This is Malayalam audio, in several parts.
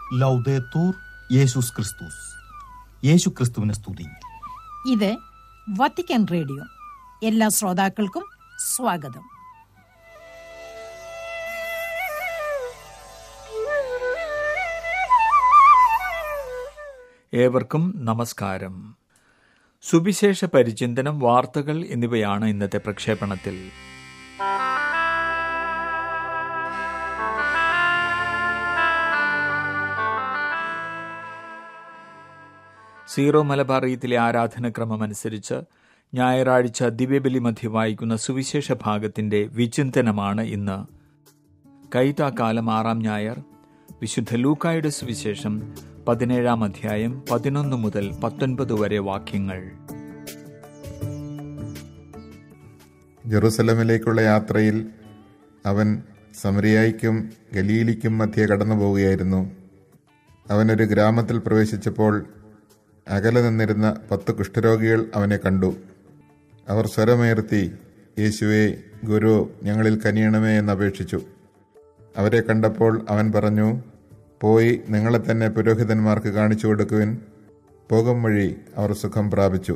ലൗദേത്തൂർ യേശുസ് ക്രിസ്തുസ് യേശു ക്രിസ്തുവിനെ സ്തുതി ഇത് വത്തിക്കാൻ റേഡിയോ എല്ലാ ശ്രോതാക്കൾക്കും സ്വാഗതം ഏവർക്കും നമസ്കാരം സുവിശേഷ പരിചിന്തനം വാർത്തകൾ എന്നിവയാണ് ഇന്നത്തെ പ്രക്ഷേപണത്തിൽ സീറോ മലബാർ ഈത്തിലെ ആരാധനക്രമം അനുസരിച്ച് ഞായറാഴ്ച ദിവ്യബലി മധ്യ വായിക്കുന്ന സുവിശേഷ ഭാഗത്തിന്റെ വിചിന്തനമാണ് ഇന്ന് കൈതാക്കാലം ആറാം ഞായർ വിശുദ്ധ ലൂക്കായുടെ സുവിശേഷം പതിനേഴാം അധ്യായം പതിനൊന്ന് മുതൽ പത്തൊൻപത് വരെ വാക്യങ്ങൾ ജെറുസലമിലേക്കുള്ള യാത്രയിൽ അവൻ സമരിയായിക്കും ഗലീലിക്കും മധ്യേ കടന്നു പോവുകയായിരുന്നു അവനൊരു ഗ്രാമത്തിൽ പ്രവേശിച്ചപ്പോൾ അകലെ നിന്നിരുന്ന പത്ത് കുഷ്ഠരോഗികൾ അവനെ കണ്ടു അവർ സ്വരമുയർത്തി യേശുവെ ഗുരു ഞങ്ങളിൽ കനിയണമേ എന്നപേക്ഷിച്ചു അവരെ കണ്ടപ്പോൾ അവൻ പറഞ്ഞു പോയി നിങ്ങളെ തന്നെ പുരോഹിതന്മാർക്ക് കാണിച്ചു കൊടുക്കുവിൻ പോകും വഴി അവർ സുഖം പ്രാപിച്ചു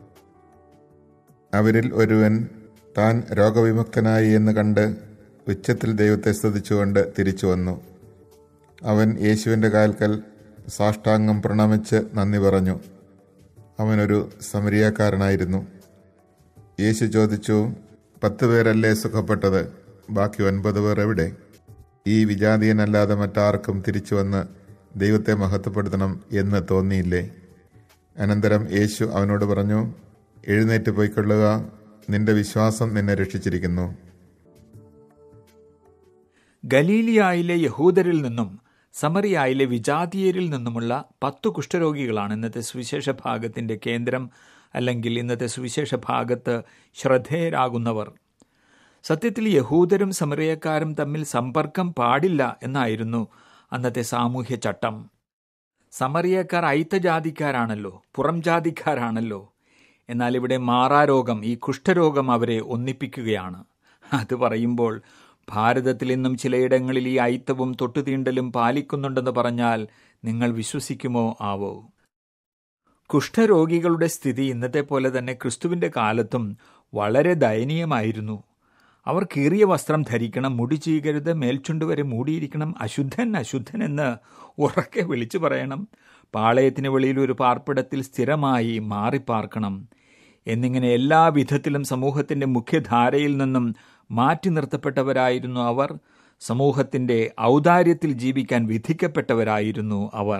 അവരിൽ ഒരുവൻ താൻ രോഗവിമുക്തനായി എന്ന് കണ്ട് ഉച്ചത്തിൽ ദൈവത്തെ സ്തുതിച്ചുകൊണ്ട് തിരിച്ചു വന്നു അവൻ യേശുവിൻ്റെ കാൽക്കൽ സാഷ്ടാംഗം പ്രണമിച്ച് നന്ദി പറഞ്ഞു അവനൊരു സമരിയാക്കാരനായിരുന്നു യേശു ചോദിച്ചു പത്ത് പേരല്ലേ സുഖപ്പെട്ടത് ബാക്കി ഒൻപത് പേർ എവിടെ ഈ വിജാതീയനല്ലാതെ മറ്റാർക്കും തിരിച്ചു വന്ന് ദൈവത്തെ മഹത്വപ്പെടുത്തണം എന്ന് തോന്നിയില്ലേ അനന്തരം യേശു അവനോട് പറഞ്ഞു എഴുന്നേറ്റ് പോയിക്കൊള്ളുക നിന്റെ വിശ്വാസം നിന്നെ രക്ഷിച്ചിരിക്കുന്നു ഗലീലിയായിലെ യഹൂദരിൽ നിന്നും സമറിയായിലെ വിജാതീയരിൽ നിന്നുമുള്ള പത്തു കുഷ്ഠരോഗികളാണ് ഇന്നത്തെ സുവിശേഷ ഭാഗത്തിന്റെ കേന്ദ്രം അല്ലെങ്കിൽ ഇന്നത്തെ സുവിശേഷ ഭാഗത്ത് ശ്രദ്ധേയരാകുന്നവർ സത്യത്തിൽ യഹൂദരും സമറിയക്കാരും തമ്മിൽ സമ്പർക്കം പാടില്ല എന്നായിരുന്നു അന്നത്തെ സാമൂഹ്യ ചട്ടം സമറിയക്കാർ അയിത്തജാതിക്കാരാണല്ലോ പുറം ജാതിക്കാരാണല്ലോ എന്നാൽ ഇവിടെ മാറാരോഗം ഈ കുഷ്ഠരോഗം അവരെ ഒന്നിപ്പിക്കുകയാണ് അത് പറയുമ്പോൾ ഭാരതത്തിൽ ഇന്നും ചിലയിടങ്ങളിൽ ഈ അയിത്തവും തൊട്ടുതീണ്ടലും പാലിക്കുന്നുണ്ടെന്ന് പറഞ്ഞാൽ നിങ്ങൾ വിശ്വസിക്കുമോ ആവോ കുഷ്ഠരോഗികളുടെ സ്ഥിതി ഇന്നത്തെ പോലെ തന്നെ ക്രിസ്തുവിന്റെ കാലത്തും വളരെ ദയനീയമായിരുന്നു അവർ കീറിയ വസ്ത്രം ധരിക്കണം മുടി ചീകരുത് മേൽചുണ്ട് വരെ മൂടിയിരിക്കണം അശുദ്ധൻ അശുദ്ധൻ എന്ന് ഉറക്കെ വിളിച്ചു പറയണം പാളയത്തിന് വെളിയിൽ ഒരു പാർപ്പിടത്തിൽ സ്ഥിരമായി മാറിപ്പാർക്കണം എന്നിങ്ങനെ എല്ലാ വിധത്തിലും സമൂഹത്തിന്റെ മുഖ്യധാരയിൽ നിന്നും മാറ്റി നിർത്തപ്പെട്ടവരായിരുന്നു അവർ സമൂഹത്തിന്റെ ഔദാര്യത്തിൽ ജീവിക്കാൻ വിധിക്കപ്പെട്ടവരായിരുന്നു അവർ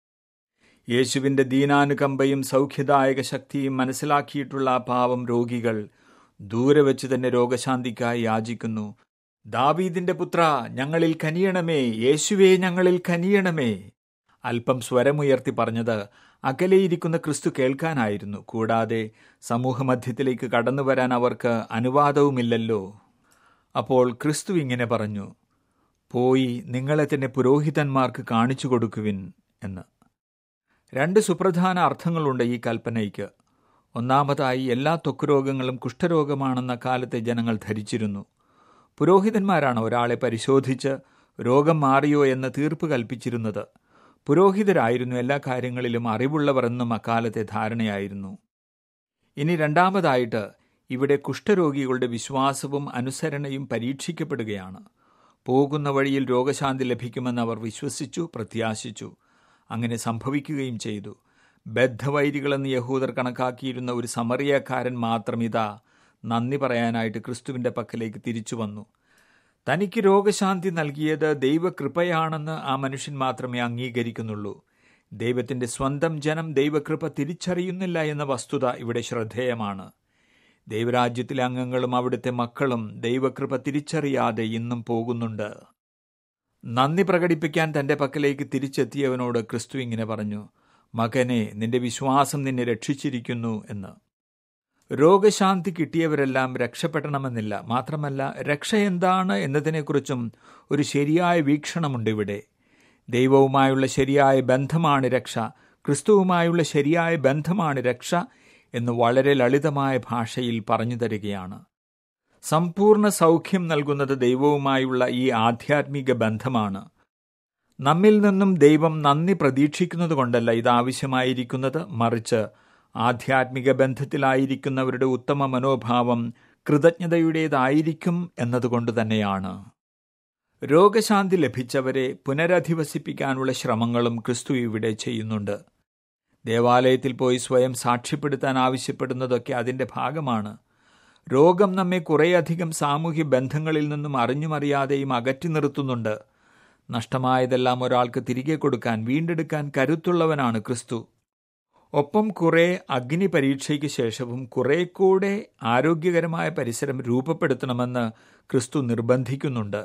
യേശുവിന്റെ ദീനാനുകമ്പയും സൗഖ്യദായക ശക്തിയും മനസ്സിലാക്കിയിട്ടുള്ള ആ പാവം രോഗികൾ ദൂരെ വെച്ച് തന്നെ രോഗശാന്തിക്കായി യാചിക്കുന്നു ദാവീദിന്റെ പുത്ര ഞങ്ങളിൽ കനിയണമേ യേശുവേ ഞങ്ങളിൽ കനിയണമേ അല്പം സ്വരമുയർത്തി പറഞ്ഞത് അകലെയിരിക്കുന്ന ക്രിസ്തു കേൾക്കാനായിരുന്നു കൂടാതെ സമൂഹമധ്യത്തിലേക്ക് കടന്നു വരാൻ അവർക്ക് അനുവാദവുമില്ലല്ലോ അപ്പോൾ ക്രിസ്തു ഇങ്ങനെ പറഞ്ഞു പോയി നിങ്ങളെ തന്നെ പുരോഹിതന്മാർക്ക് കാണിച്ചു കൊടുക്കുവിൻ എന്ന് രണ്ട് സുപ്രധാന അർത്ഥങ്ങളുണ്ട് ഈ കൽപ്പനയ്ക്ക് ഒന്നാമതായി എല്ലാ ത്വക്ക് രോഗങ്ങളും കുഷ്ഠരോഗമാണെന്ന കാലത്തെ ജനങ്ങൾ ധരിച്ചിരുന്നു പുരോഹിതന്മാരാണ് ഒരാളെ പരിശോധിച്ച് രോഗം മാറിയോ എന്ന് തീർപ്പ് കൽപ്പിച്ചിരുന്നത് പുരോഹിതരായിരുന്നു എല്ലാ കാര്യങ്ങളിലും അറിവുള്ളവർ എന്നും അക്കാലത്തെ ധാരണയായിരുന്നു ഇനി രണ്ടാമതായിട്ട് ഇവിടെ കുഷ്ഠരോഗികളുടെ വിശ്വാസവും അനുസരണയും പരീക്ഷിക്കപ്പെടുകയാണ് പോകുന്ന വഴിയിൽ രോഗശാന്തി ലഭിക്കുമെന്ന് അവർ വിശ്വസിച്ചു പ്രത്യാശിച്ചു അങ്ങനെ സംഭവിക്കുകയും ചെയ്തു ബദ്ധവൈരികളെന്ന് യഹൂദർ കണക്കാക്കിയിരുന്ന ഒരു സമറിയക്കാരൻ മാത്രം ഇതാ നന്ദി പറയാനായിട്ട് ക്രിസ്തുവിന്റെ പക്കലേക്ക് തിരിച്ചു വന്നു തനിക്ക് രോഗശാന്തി നൽകിയത് ദൈവകൃപയാണെന്ന് ആ മനുഷ്യൻ മാത്രമേ അംഗീകരിക്കുന്നുള്ളൂ ദൈവത്തിന്റെ സ്വന്തം ജനം ദൈവകൃപ തിരിച്ചറിയുന്നില്ല എന്ന വസ്തുത ഇവിടെ ശ്രദ്ധേയമാണ് ദൈവരാജ്യത്തിലെ അംഗങ്ങളും അവിടുത്തെ മക്കളും ദൈവകൃപ തിരിച്ചറിയാതെ ഇന്നും പോകുന്നുണ്ട് നന്ദി പ്രകടിപ്പിക്കാൻ തന്റെ പക്കലേക്ക് തിരിച്ചെത്തിയവനോട് ക്രിസ്തു ഇങ്ങനെ പറഞ്ഞു മകനെ നിന്റെ വിശ്വാസം നിന്നെ രക്ഷിച്ചിരിക്കുന്നു എന്ന് രോഗശാന്തി കിട്ടിയവരെല്ലാം രക്ഷപ്പെടണമെന്നില്ല മാത്രമല്ല രക്ഷ എന്താണ് എന്നതിനെക്കുറിച്ചും ഒരു ശരിയായ വീക്ഷണമുണ്ട് ഇവിടെ ദൈവവുമായുള്ള ശരിയായ ബന്ധമാണ് രക്ഷ ക്രിസ്തുവുമായുള്ള ശരിയായ ബന്ധമാണ് രക്ഷ എന്ന് വളരെ ലളിതമായ ഭാഷയിൽ പറഞ്ഞു തരികയാണ് സമ്പൂർണ്ണ സൗഖ്യം നൽകുന്നത് ദൈവവുമായുള്ള ഈ ആധ്യാത്മിക ബന്ധമാണ് നമ്മിൽ നിന്നും ദൈവം നന്ദി പ്രതീക്ഷിക്കുന്നത് കൊണ്ടല്ല ഇത് ആവശ്യമായിരിക്കുന്നത് മറിച്ച് ആധ്യാത്മിക ബന്ധത്തിലായിരിക്കുന്നവരുടെ ഉത്തമ മനോഭാവം കൃതജ്ഞതയുടേതായിരിക്കും എന്നതുകൊണ്ട് തന്നെയാണ് രോഗശാന്തി ലഭിച്ചവരെ പുനരധിവസിപ്പിക്കാനുള്ള ശ്രമങ്ങളും ക്രിസ്തു ഇവിടെ ചെയ്യുന്നുണ്ട് ദേവാലയത്തിൽ പോയി സ്വയം സാക്ഷ്യപ്പെടുത്താൻ ആവശ്യപ്പെടുന്നതൊക്കെ അതിൻ്റെ ഭാഗമാണ് രോഗം നമ്മെ കുറേയധികം സാമൂഹ്യ ബന്ധങ്ങളിൽ നിന്നും അറിഞ്ഞുമറിയാതെയും അകറ്റി നിർത്തുന്നുണ്ട് നഷ്ടമായതെല്ലാം ഒരാൾക്ക് തിരികെ കൊടുക്കാൻ വീണ്ടെടുക്കാൻ കരുത്തുള്ളവനാണ് ക്രിസ്തു ഒപ്പം കുറെ അഗ്നി പരീക്ഷയ്ക്ക് ശേഷവും കുറെ കൂടെ ആരോഗ്യകരമായ പരിസരം രൂപപ്പെടുത്തണമെന്ന് ക്രിസ്തു നിർബന്ധിക്കുന്നുണ്ട്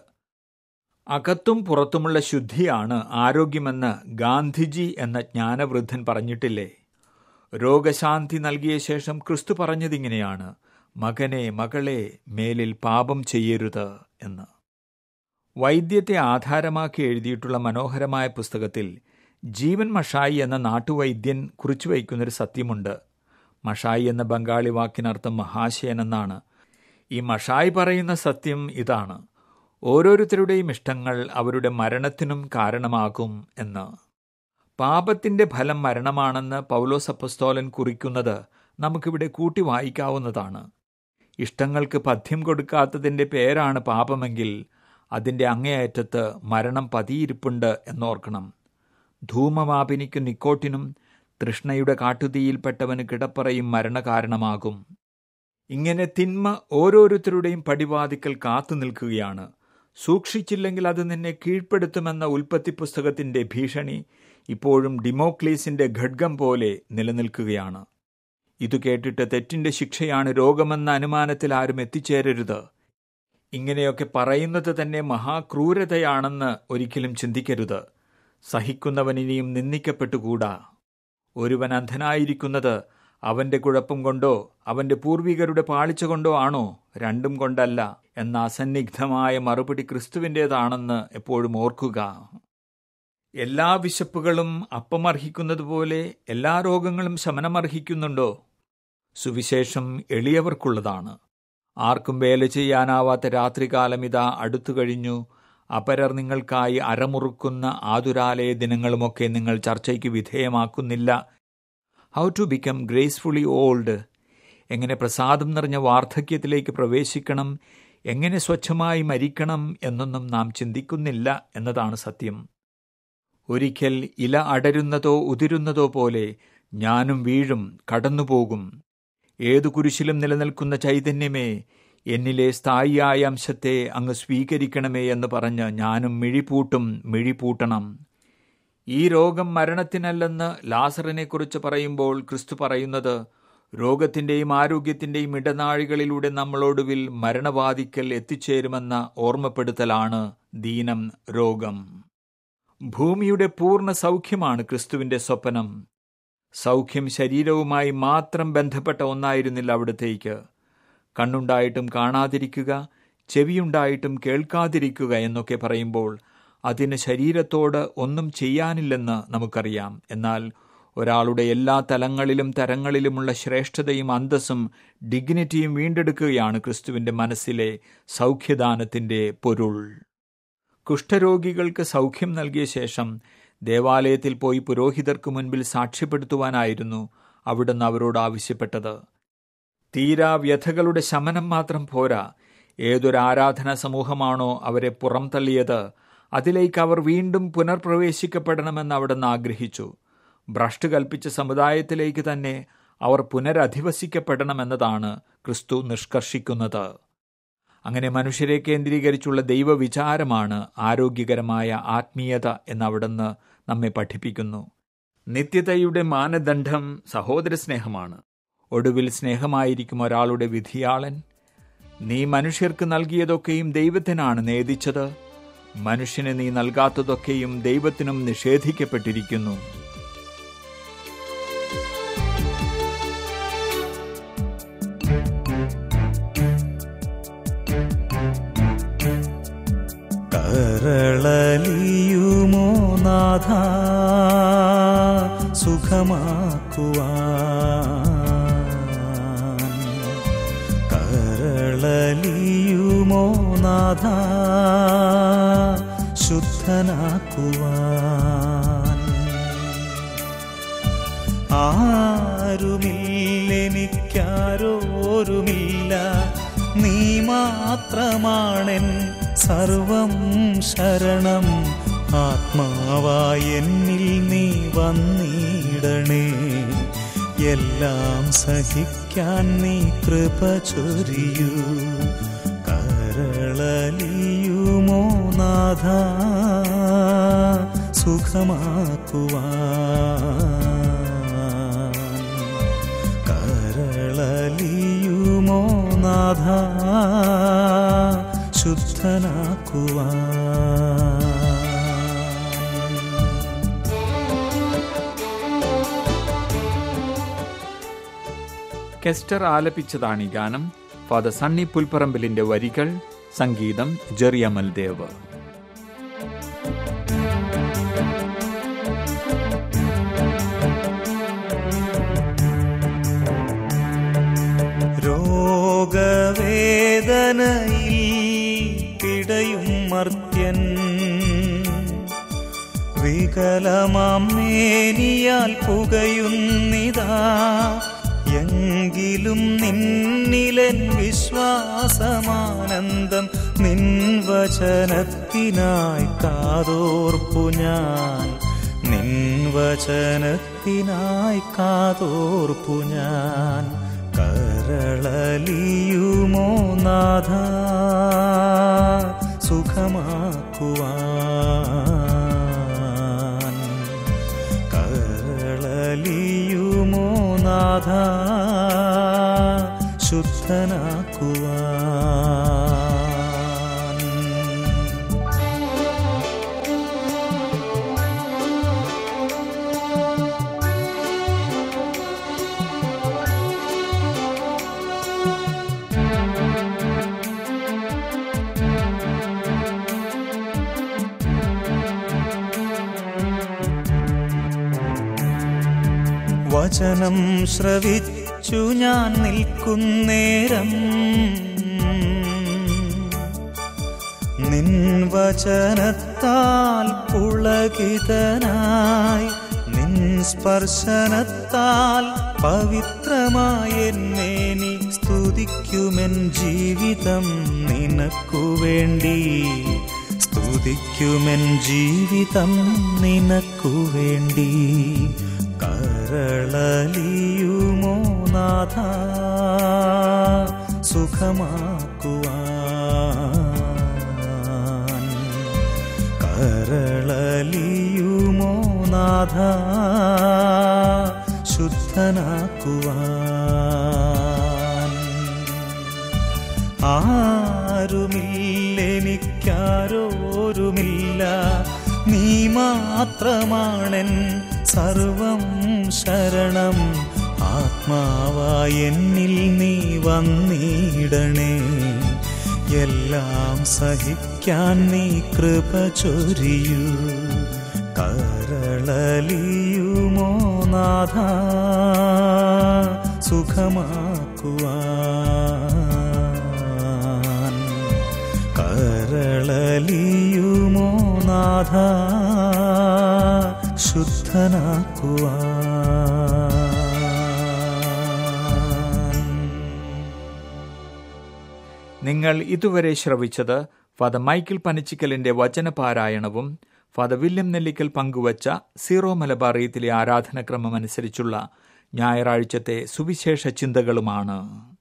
അകത്തും പുറത്തുമുള്ള ശുദ്ധിയാണ് ആരോഗ്യമെന്ന് ഗാന്ധിജി എന്ന ജ്ഞാനവൃദ്ധൻ പറഞ്ഞിട്ടില്ലേ രോഗശാന്തി നൽകിയ ശേഷം ക്രിസ്തു പറഞ്ഞതിങ്ങനെയാണ് മകനെ മകളെ മേലിൽ പാപം ചെയ്യരുത് എന്ന് വൈദ്യത്തെ ആധാരമാക്കി എഴുതിയിട്ടുള്ള മനോഹരമായ പുസ്തകത്തിൽ ജീവൻ മഷായി എന്ന നാട്ടുവൈദ്യൻ കുറിച്ചു വയ്ക്കുന്നൊരു സത്യമുണ്ട് മഷായി എന്ന ബംഗാളി വാക്കിനർത്ഥം മഹാശയൻ എന്നാണ് ഈ മഷായി പറയുന്ന സത്യം ഇതാണ് ഓരോരുത്തരുടെയും ഇഷ്ടങ്ങൾ അവരുടെ മരണത്തിനും കാരണമാകും എന്ന് പാപത്തിന്റെ ഫലം മരണമാണെന്ന് പൗലോസ് അപ്പസ്തോലൻ കുറിക്കുന്നത് നമുക്കിവിടെ കൂട്ടി വായിക്കാവുന്നതാണ് ഇഷ്ടങ്ങൾക്ക് പഥ്യം കൊടുക്കാത്തതിൻ്റെ പേരാണ് പാപമെങ്കിൽ അതിൻ്റെ അങ്ങേയറ്റത്ത് മരണം പതിയിരിപ്പുണ്ട് എന്നോർക്കണം ധൂമമാപിനിക്ക് നിക്കോട്ടിനും തൃഷ്ണയുടെ കാട്ടുതീയിൽപ്പെട്ടവന് കിടപ്പറയും മരണകാരണമാകും ഇങ്ങനെ തിന്മ ഓരോരുത്തരുടെയും പടിവാതിക്കൽ കാത്തു നിൽക്കുകയാണ് സൂക്ഷിച്ചില്ലെങ്കിൽ അത് നിന്നെ കീഴ്പ്പെടുത്തുമെന്ന ഉൽപ്പത്തി പുസ്തകത്തിന്റെ ഭീഷണി ഇപ്പോഴും ഡിമോക്ലീസിന്റെ ഖഡ്ഗം പോലെ നിലനിൽക്കുകയാണ് ഇത് കേട്ടിട്ട് തെറ്റിന്റെ ശിക്ഷയാണ് രോഗമെന്ന അനുമാനത്തിൽ ആരും എത്തിച്ചേരരുത് ഇങ്ങനെയൊക്കെ പറയുന്നത് തന്നെ മഹാക്രൂരതയാണെന്ന് ഒരിക്കലും ചിന്തിക്കരുത് സഹിക്കുന്നവൻ ഇനിയും നിന്ദിക്കപ്പെട്ടുകൂടാ ഒരുവൻ അന്ധനായിരിക്കുന്നത് അവന്റെ കുഴപ്പം കൊണ്ടോ അവന്റെ പൂർവികരുടെ പാളിച്ച കൊണ്ടോ ആണോ രണ്ടും കൊണ്ടല്ല എന്ന അസന്നിഗ്ധമായ മറുപടി ക്രിസ്തുവിൻ്റെതാണെന്ന് എപ്പോഴും ഓർക്കുക എല്ലാ വിശപ്പുകളും അപ്പമർഹിക്കുന്നത് പോലെ എല്ലാ രോഗങ്ങളും ശമനമർഹിക്കുന്നുണ്ടോ സുവിശേഷം എളിയവർക്കുള്ളതാണ് ആർക്കും വേല ചെയ്യാനാവാത്ത രാത്രികാലം ഇതാ അടുത്തു കഴിഞ്ഞു അപരർ നിങ്ങൾക്കായി അരമുറുക്കുന്ന ആതുരാലയ ദിനങ്ങളുമൊക്കെ നിങ്ങൾ ചർച്ചയ്ക്ക് വിധേയമാക്കുന്നില്ല how to become gracefully old എങ്ങനെ പ്രസാദം നിറഞ്ഞ വാർദ്ധക്യത്തിലേക്ക് പ്രവേശിക്കണം എങ്ങനെ സ്വച്ഛമായി മരിക്കണം എന്നൊന്നും നാം ചിന്തിക്കുന്നില്ല എന്നതാണ് സത്യം ഒരിക്കൽ ഇല അടരുന്നതോ ഉതിരുന്നതോ പോലെ ഞാനും വീഴും കടന്നുപോകും ഏതു കുരിശിലും നിലനിൽക്കുന്ന ചൈതന്യമേ എന്നിലെ സ്ഥായിയായ അംശത്തെ അങ്ങ് സ്വീകരിക്കണമേ എന്ന് പറഞ്ഞ് ഞാനും മിഴിപൂട്ടും മിഴിപൂട്ടണം ഈ രോഗം മരണത്തിനല്ലെന്ന് ലാസറിനെക്കുറിച്ച് പറയുമ്പോൾ ക്രിസ്തു പറയുന്നത് രോഗത്തിൻ്റെയും ആരോഗ്യത്തിൻ്റെയും ഇടനാഴികളിലൂടെ നമ്മളൊടുവിൽ മരണവാദിക്കൽ എത്തിച്ചേരുമെന്ന ഓർമ്മപ്പെടുത്തലാണ് ദീനം രോഗം ഭൂമിയുടെ പൂർണ്ണ സൗഖ്യമാണ് ക്രിസ്തുവിൻ്റെ സ്വപ്നം സൗഖ്യം ശരീരവുമായി മാത്രം ബന്ധപ്പെട്ട ഒന്നായിരുന്നില്ല അവിടത്തേക്ക് കണ്ണുണ്ടായിട്ടും കാണാതിരിക്കുക ചെവിയുണ്ടായിട്ടും കേൾക്കാതിരിക്കുക എന്നൊക്കെ പറയുമ്പോൾ അതിന് ശരീരത്തോട് ഒന്നും ചെയ്യാനില്ലെന്ന് നമുക്കറിയാം എന്നാൽ ഒരാളുടെ എല്ലാ തലങ്ങളിലും തരങ്ങളിലുമുള്ള ശ്രേഷ്ഠതയും അന്തസ്സും ഡിഗ്നിറ്റിയും വീണ്ടെടുക്കുകയാണ് ക്രിസ്തുവിൻ്റെ മനസ്സിലെ സൗഖ്യദാനത്തിൻ്റെ പൊരുൾ കുഷ്ഠരോഗികൾക്ക് സൗഖ്യം നൽകിയ ശേഷം ദേവാലയത്തിൽ പോയി പുരോഹിതർക്ക് മുൻപിൽ സാക്ഷ്യപ്പെടുത്തുവാനായിരുന്നു അവിടുന്ന് അവരോട് ആവശ്യപ്പെട്ടത് തീരാ വ്യഥകളുടെ ശമനം മാത്രം പോരാ ഏതൊരു ആരാധനാ സമൂഹമാണോ അവരെ പുറംതള്ളിയത് അതിലേക്ക് അവർ വീണ്ടും പുനർപ്രവേശിക്കപ്പെടണമെന്ന് അവിടുന്ന് ആഗ്രഹിച്ചു ഭ്രഷ്ട് കൽപ്പിച്ച സമുദായത്തിലേക്ക് തന്നെ അവർ പുനരധിവസിക്കപ്പെടണമെന്നതാണ് ക്രിസ്തു നിഷ്കർഷിക്കുന്നത് അങ്ങനെ മനുഷ്യരെ കേന്ദ്രീകരിച്ചുള്ള ദൈവവിചാരമാണ് ആരോഗ്യകരമായ ആത്മീയത എന്ന് അവിടുന്ന് നമ്മെ പഠിപ്പിക്കുന്നു നിത്യതയുടെ മാനദണ്ഡം സഹോദര സ്നേഹമാണ് ഒടുവിൽ സ്നേഹമായിരിക്കും ഒരാളുടെ വിധിയാളൻ നീ മനുഷ്യർക്ക് നൽകിയതൊക്കെയും ദൈവത്തിനാണ് നേദിച്ചത് മനുഷ്യന് നീ നൽകാത്തതൊക്കെയും ദൈവത്തിനും നിഷേധിക്കപ്പെട്ടിരിക്കുന്നു കരളലിയുമോ നാഥ സുഖമാക്കുവാൻ കരളലിയുമോ നാഥ ശുദ്ധ ശുദ്ധനാക്കുവാൻ ആരുമില്ലെനിക്കാരോരുമില്ല നീ മാത്രമാണെൻ സർവം ശരണം ആത്മാവായ എന്നിൽ നീ വന്നിടണേ എല്ലാം സഹിക്കാൻ നീ കൃപ ചൊരിയൂ കരളലിയുമോ നാഥ സുഖമാക്കുവാൻ കരളലിയുമോ നാഥ ശുദ്ധനാക്കുവാൻ കെസ്റ്റർ ആലപിച്ചതാണ് ഈ ഗാനം ഫാദർ സണ്ണി പുൽപ്പറമ്പിലിന്റെ വരികൾ സംഗീതം ജെറിയമൽ ദേവ് രോഗവേദനയിൽ പിടയും മർത്യൻ വികലമാം മേനിയാൽ പുകയുന്നിതാ എങ്കിലും നിന്നിലൻ വിശ്വാസമാനന്ദം നിൻ വചനത്തിനായി കാതോർപ്പു ഞാൻ നിൻ വചനത്തിനായി കാതോർപ്പു ഞാൻ കരളലിയുമോ നാഥ സുഖമാക്കുവാൻ കരളലിയുമോ നാഥ ശുദ്ധനാക്കുവാൻ വചനം ശ്രവിച്ചു ഞാൻ നിൽക്കുന്നേരം നിൻ വചനത്താൽ പുളകിതനായി നിൻ സ്പർശനത്താൽ പവിത്രമായ എന്നേനി സ്തുതിക്കുമെൻ ജീവിതം നിനക്കു വേണ്ടി സ്തുതിക്കുമെൻ ജീവിതം നിനക്കു വേണ്ടി കരളലിയുമോ നാഥ സുഖമാക്കുവാൻ കരളലിയുമോ നാഥ ശുദ്ധനാക്കുവാൻ ആരുമില്ലെനിക്കാരോരുമില്ല നീ മാത്രമാണെൻ സർവം ശരണം ആത്മാവായ എന്നിൽ നീ വന്നിടണേ എല്ലാം സഹിക്കാൻ നീ കൃപ ചൊരിയൂ കരളലിയുമോ നാഥ സുഖമാക്കുവാൻ കരളലിയുമോ നാഥ ശുദ്ധനാക്കുവാൻ നിങ്ങൾ ഇതുവരെ ശ്രവിച്ചത് ഫാദർ മൈക്കിൾ പനച്ചിക്കലിന്റെ വചനപാരായണവും ഫാദർ വില്യം നെല്ലിക്കൽ പങ്കുവച്ച സീറോ മലബാറിയത്തിലെ ആരാധനക്രമം അനുസരിച്ചുള്ള ഞായറാഴ്ചത്തെ സുവിശേഷ ചിന്തകളുമാണ്